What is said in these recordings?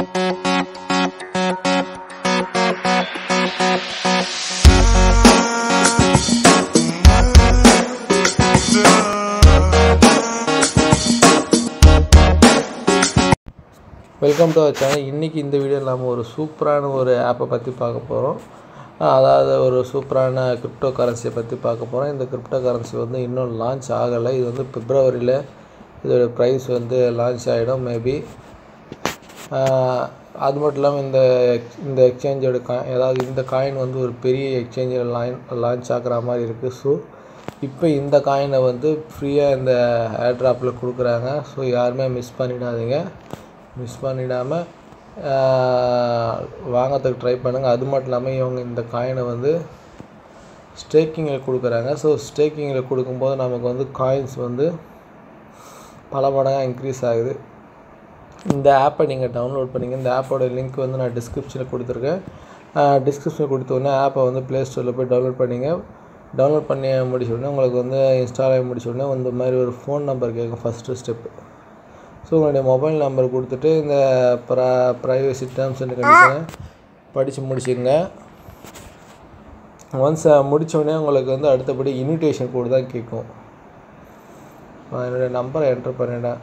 welcome to our channel இன்றைக்கி இந்த வீடியோவில் நம்ம ஒரு சூப்பரான ஒரு ஆப்பை பற்றி பார்க்க போகிறோம் அதாவது ஒரு சூப்பரான கிரிப்டோ கரன்சியை பற்றி பார்க்க போகிறோம் இந்த கிரிப்டோ கரன்சி வந்து இன்னும் லான்ச் ஆகலை இது வந்து பிப்ரவரியில் இதோட ப்ரைஸ் வந்து லான்ச் ஆகிடும் மேபி அது மட்டும் இல்லாமல் இந்த இந்த எக்ஸ்சேஞ்சோட காய் அதாவது இந்த காயின் வந்து ஒரு பெரிய எக்ஸ்சேஞ்சில் லான் லான்ச் ஆகிற மாதிரி இருக்குது ஸோ இப்போ இந்த காயினை வந்து ஃப்ரீயாக இந்த ஏர் ட்ராப்பில் கொடுக்குறாங்க ஸோ யாருமே மிஸ் பண்ணிடாதீங்க மிஸ் பண்ணிடாமல் வாங்கிறதுக்கு ட்ரை பண்ணுங்கள் அது மட்டும் இல்லாமல் இவங்க இந்த காயினை வந்து ஸ்டேக்கிங்கில் கொடுக்குறாங்க ஸோ ஸ்டேக்கிங்கில் கொடுக்கும்போது நமக்கு வந்து காயின்ஸ் வந்து பல மடங்காக இன்க்ரீஸ் ஆகுது இந்த ஆப்பை நீங்கள் டவுன்லோட் பண்ணிங்க இந்த ஆப்போட லிங்க் வந்து நான் டிஸ்கிரிப்ஷனில் கொடுத்துருக்கேன் டிஸ்கிரிப்ஷனில் கொடுத்த உடனே ஆப்பை வந்து ப்ளே ஸ்டோரில் போய் டவுன்லோட் பண்ணிங்க டவுன்லோட் பண்ணி முடிச்ச உடனே உங்களுக்கு வந்து இன்ஸ்டால் ஆகி முடிச்ச உடனே இந்த மாதிரி ஒரு ஃபோன் நம்பர் கேட்கும் ஃபஸ்ட்டு ஸ்டெப்பு ஸோ உங்களுடைய மொபைல் நம்பர் கொடுத்துட்டு இந்த ப்ரா ப்ரைவசி டேர்ம்ஸ் அண்ட் கண்டிஷனை படித்து முடிச்சுங்க ஒன்ஸ் முடித்தோடனே உங்களுக்கு வந்து அடுத்தபடி இன்விடேஷன் கோடு தான் கேட்கும் நான் என்னுடைய நம்பரை என்ட்ரு பண்ணிட்டேன்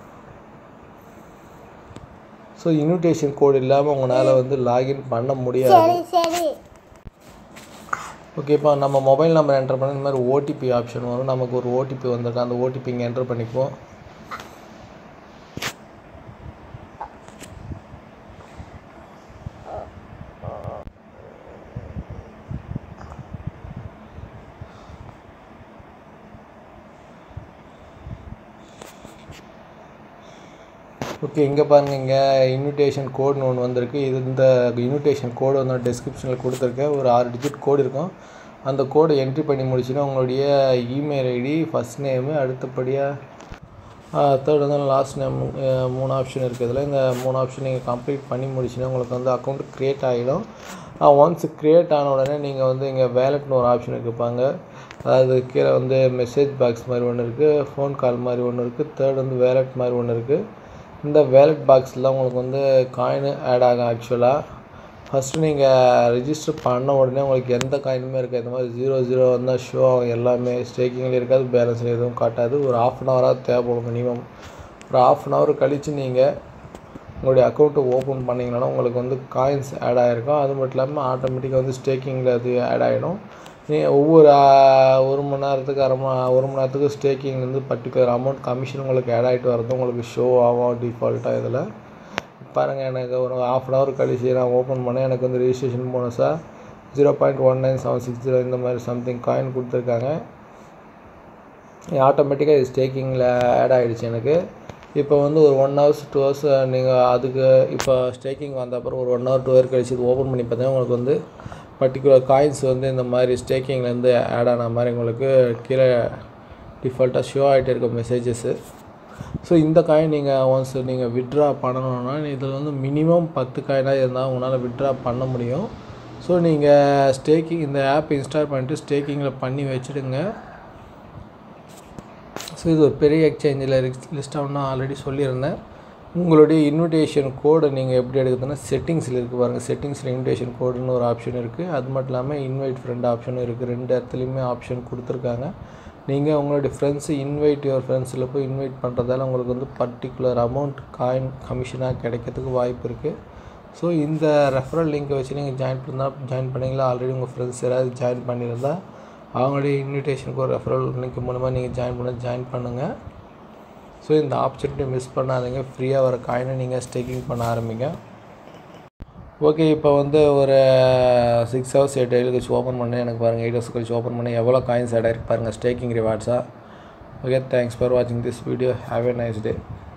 ஸோ இன்விடேஷன் கோடு இல்லாமல் உங்களால் வந்து லாகின் பண்ண முடியாது சரி சரி ஓகே இப்போ நம்ம மொபைல் நம்பர் என்டர் பண்ண இந்த மாதிரி ஓடிபி ஆப்ஷன் வரும் நமக்கு ஒரு ஓடிபி வந்திருக்கு அந்த ஓடிபி இங்கே என்டர் பண்ணிக்குவோம் ஓகே இங்கே பாருங்கள் இங்கே இன்விடேஷன் கோடுன்னு ஒன்று வந்திருக்கு இது இந்த இன்விடேஷன் கோடு வந்து டிஸ்கிரிப்ஷனில் கொடுத்துருக்கேன் ஒரு ஆறு டிஜிட் கோடு இருக்கும் அந்த கோடை என்ட்ரி பண்ணி முடிச்சுன்னா உங்களுடைய இமெயில் ஐடி ஃபஸ்ட் நேமு அடுத்தபடியாக தேர்ட் வந்து லாஸ்ட் நேம் மூணு ஆப்ஷன் இருக்குது இதில் இந்த மூணு ஆப்ஷன் நீங்கள் கம்ப்ளீட் பண்ணி முடிச்சுன்னா உங்களுக்கு வந்து அக்கௌண்ட் க்ரியேட் ஆகிடும் ஒன்ஸ் க்ரியேட் ஆன உடனே நீங்கள் வந்து இங்கே வேலட்னு ஒரு ஆப்ஷன் இருக்குப்பாங்க அதாவது கீழே வந்து மெசேஜ் பாக்ஸ் மாதிரி ஒன்று இருக்குது ஃபோன் கால் மாதிரி ஒன்று இருக்குது தேர்ட் வந்து வேலட் மாதிரி ஒன்று இருக்குது இந்த வேலட் பாக்ஸில் உங்களுக்கு வந்து காயின் ஆட் ஆகும் ஆக்சுவலாக ஃபஸ்ட்டு நீங்கள் ரிஜிஸ்டர் பண்ண உடனே உங்களுக்கு எந்த காயினுமே இருக்காது இந்த மாதிரி ஜீரோ ஜீரோ வந்தால் ஷோ ஆகும் எல்லாமே ஸ்டேக்கிங்கில் இருக்காது பேலன்ஸில் எதுவும் காட்டாது ஒரு ஆஃப் அன் ஹவராக தேவைப்படும் மினிமம் ஒரு ஆஃப் அன் ஹவர் கழித்து நீங்கள் உங்களுடைய அக்கௌண்ட்டை ஓப்பன் பண்ணிங்கன்னா உங்களுக்கு வந்து காயின்ஸ் ஆட் ஆகிருக்கும் அது மட்டும் இல்லாமல் ஆட்டோமேட்டிக்காக வந்து ஸ்டேக்கிங்கில் அது ஆட் ஆகிடும் நீங்கள் ஒவ்வொரு ஒரு மணி நேரத்துக்கு அரை மணி ஒரு மணி நேரத்துக்கு ஸ்டேக்கிங் வந்து பர்டிகுலர் அமௌண்ட் கமிஷன் உங்களுக்கு ஆட் ஆகிட்டு வரது உங்களுக்கு ஷோ ஆகும் டிஃபால்ட்டாக இதில் பாருங்கள் எனக்கு ஒரு ஆஃப் அன் ஹவர் கழிச்சு நான் ஓப்பன் பண்ணேன் எனக்கு வந்து ரிஜிஸ்ட்ரேஷன் போனஸாக zero point one nine seven six zero இந்த மாதிரி சம்திங் காயின் கொடுத்துருக்காங்க ஆட்டோமேட்டிக்காக இது ஸ்டேக்கிங்கில் ஆட் ஆகிடுச்சு எனக்கு இப்போ வந்து ஒரு ஒன் ஹவர்ஸ் டூ ஹவர்ஸ் நீங்கள் அதுக்கு இப்போ ஸ்டேக்கிங் வந்த அப்புறம் ஒரு ஒன் ஹவர் டூ ஹவர் கழிச்சு இது ஓப்பன் பண்ணி பார்த்தீங்கன்னா உங்களுக்கு வந்து பர்டிகுலர் காயின்ஸ் வந்து இந்த மாதிரி ஸ்டேக்கிங்லேருந்து ஆட் ஆன மாதிரி உங்களுக்கு கீழே டிஃபால்ட்டாக ஷோ ஆகிட்டே இருக்க மெசேஜஸ்ஸு ஸோ இந்த காயின் நீங்கள் ஒன்ஸ் நீங்கள் விட்ரா பண்ணணுன்னா இதில் வந்து மினிமம் பத்து காயினாக இருந்தால் உங்களால் விட்ரா பண்ண முடியும் ஸோ நீங்கள் ஸ்டேக்கிங் இந்த ஆப் இன்ஸ்டால் பண்ணிட்டு ஸ்டேக்கிங்கில் பண்ணி வச்சுடுங்க ஸோ இது ஒரு பெரிய எக்ஸ்சேஞ்சில் லிஸ்ட் ஆகணும்னா ஆல்ரெடி சொல்லியிருந்தேன் உங்களுடைய இன்விடேஷன் கோடை நீங்கள் எப்படி எடுக்குதுன்னா செட்டிங்ஸில் இருக்குது பாருங்கள் செட்டிங்ஸில் இன்விடேஷன் கோடுன்னு ஒரு ஆப்ஷன் இருக்குது அது மட்டும் இல்லாமல் இன்வைட் ஃப்ரெண்ட் ஆப்ஷனும் இருக்குது ரெண்டு இடத்துலையுமே ஆப்ஷன் கொடுத்துருக்காங்க நீங்கள் உங்களுடைய ஃப்ரெண்ட்ஸு இன்வைட் யுவர் ஃப்ரெண்ட்ஸில் போய் இன்வைட் பண்ணுறதால உங்களுக்கு வந்து பர்டிகுலர் அமௌண்ட் காயின் கமிஷனாக கிடைக்கிறதுக்கு வாய்ப்பு இருக்குது ஸோ இந்த ரெஃபரல் லிங்க்கை வச்சு நீங்கள் ஜாயின் பண்ணால் ஜாயின் பண்ணிங்களா ஆல்ரெடி உங்கள் ஃப்ரெண்ட்ஸ் யாராவது ஜாயின் பண்ணியிருந்தால் அவங்களுடைய இன்விடேஷனுக்கு ஒரு ரெஃபரல் லிங்க் மூலமாக நீங்கள் ஜாயின் பண்ண ஜாயின் பண்ணுங்கள் ஸோ இந்த ஆப்பர்ச்சுனிட்டி மிஸ் பண்ணாதீங்க ஃப்ரீயாக வர காயினை நீங்கள் ஸ்டேக்கிங் பண்ண ஆரம்பிங்க ஓகே இப்போ வந்து ஒரு சிக்ஸ் ஹவர்ஸ் எயிட் ஹவர்ஸ் கழிச்சு ஓப்பன் பண்ணேன் எனக்கு பாருங்கள் எயிட் ஹவர்ஸ் கழிச்சு ஓப்பன் பண்ணி எவ்வளோ காயின்ஸ் ஆட் ஆகிருக்கு பாருங்கள் ஸ்டேக்கிங் ரிவார்ட்ஸாக ஓகே தேங்க்ஸ் ஃபார் வாட்சிங் this video have a nice day